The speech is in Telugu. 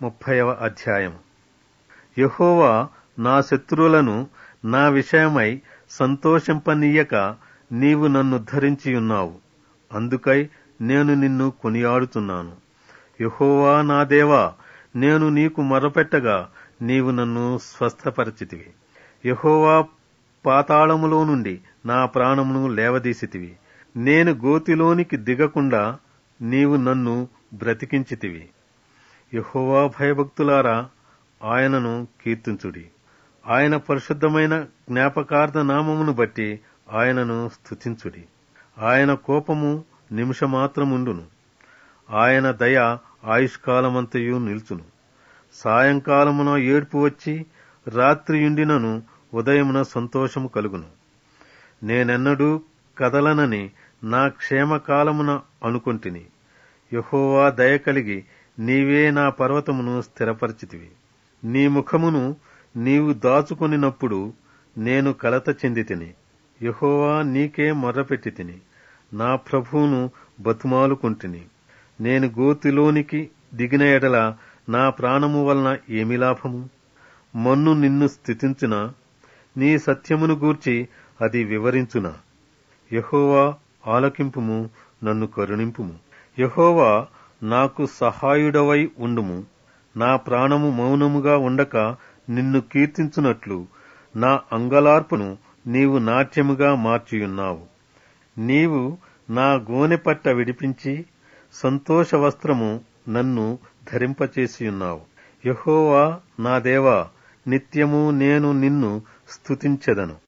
ముప్పైవ అధ్యాయం యెహోవా నా శత్రువులను నా విషయమై సంతోషింపనీయక నీవు నన్ను ధరించియున్నావు అందుకై నేను నిన్ను కొనియాడుతున్నాను యెహోవా నా దేవా నేను నీకు మొరపెట్టగా నీవు నన్ను స్వస్థపరచితివి యెహోవా పాతాళములో నుండి నా ప్రాణమును లేవదీసితివి నేను గోతిలోనికి దిగకుండా నీవు నన్ను బ్రతికించితివి యెహోవా భయభక్తులారా ఆయనను కీర్తించుడి ఆయన పరిశుద్ధమైన జ్ఞాపకార్థ నామమును బట్టి ఆయనను స్తుతించుడి ఆయన కోపము నిమిషమాత్రముండును ఆయన దయ ఆయుష్కాలమంతయు నిల్చును సాయంకాలమున ఏడ్పు వచ్చి రాత్రియుండినను ఉదయమున సంతోషము కలుగును నేనెన్నడూ కదలనని నా క్షేమకాలమున అనుకొంటిని యహోవా దయ కలిగి నీవే నా పర్వతమును స్థిరపరిచితివి నీ ముఖమును నీవు దాచుకొనినప్పుడు నేను కలత చెంది తిని యహోవా నీకే మొర్రపెట్టి తిని నా ప్రభువును బతుమాలుకుంటుని నేను గోతిలోనికి దిగిన ఎడల నా ప్రాణము వలన ఏమి లాభము మన్ను నిన్ను స్థితించునా నీ సత్యమును గూర్చి అది వివరించునా యహోవా ఆలకింపుము నన్ను కరుణింపుము యహోవా నాకు సహాయుడవై ఉండుము నా ప్రాణము మౌనముగా ఉండక నిన్ను కీర్తించున్నట్లు నా అంగలార్పును నీవు నాట్యముగా మార్చియున్నావు నీవు నా గోనెపట్ట విడిపించి సంతోష వస్త్రము నన్ను ధరింపచేసియున్నావు యహోవా నా దేవా నిత్యము నేను నిన్ను స్తుతించెదను